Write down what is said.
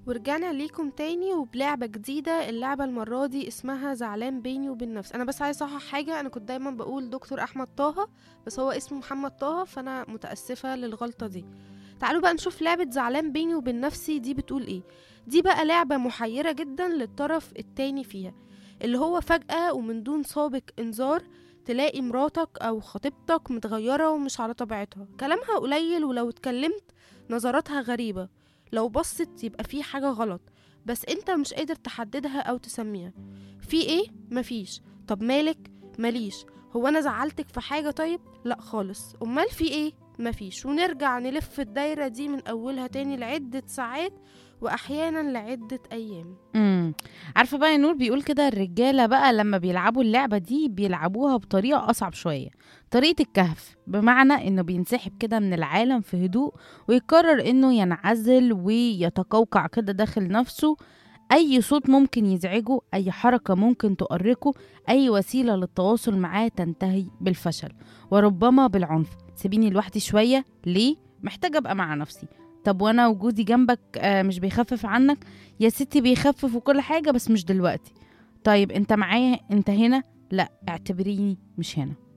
ورجعنا ليكم تاني وبلعبة جديدة اللعبة المرة دي اسمها زعلان بيني وبين نفسي أنا بس عايزة أصحح حاجة أنا كنت دايما بقول دكتور أحمد طه بس هو اسمه محمد طه فأنا متأسفة للغلطة دي تعالوا بقى نشوف لعبة زعلان بيني وبين نفسي دي بتقول ايه دي بقى لعبة محيرة جدا للطرف التاني فيها اللي هو فجأة ومن دون سابق إنذار تلاقي مراتك أو خطيبتك متغيرة ومش على طبيعتها كلامها قليل ولو اتكلمت نظراتها غريبة لو بصت يبقى في حاجة غلط بس انت مش قادر تحددها أو تسميها في ايه؟ مفيش طب مالك؟ ماليش هو أنا زعلتك في حاجة طيب؟ لأ خالص أمال في ايه؟ مفيش ونرجع نلف الدايرة دي من أولها تاني لعدة ساعات وأحيانا لعدة أيام امم عارفه بقى يا نور بيقول كده الرجاله بقى لما بيلعبوا اللعبه دي بيلعبوها بطريقه اصعب شويه طريقه الكهف بمعنى انه بينسحب كده من العالم في هدوء ويقرر انه ينعزل ويتقوقع كده داخل نفسه اي صوت ممكن يزعجه اي حركه ممكن تؤرقه اي وسيله للتواصل معاه تنتهي بالفشل وربما بالعنف سيبيني لوحدي شويه ليه محتاجه ابقى مع نفسي طب وانا وجودي جنبك آه مش بيخفف عنك يا ستي بيخفف وكل حاجه بس مش دلوقتي طيب انت معايا انت هنا لا اعتبريني مش هنا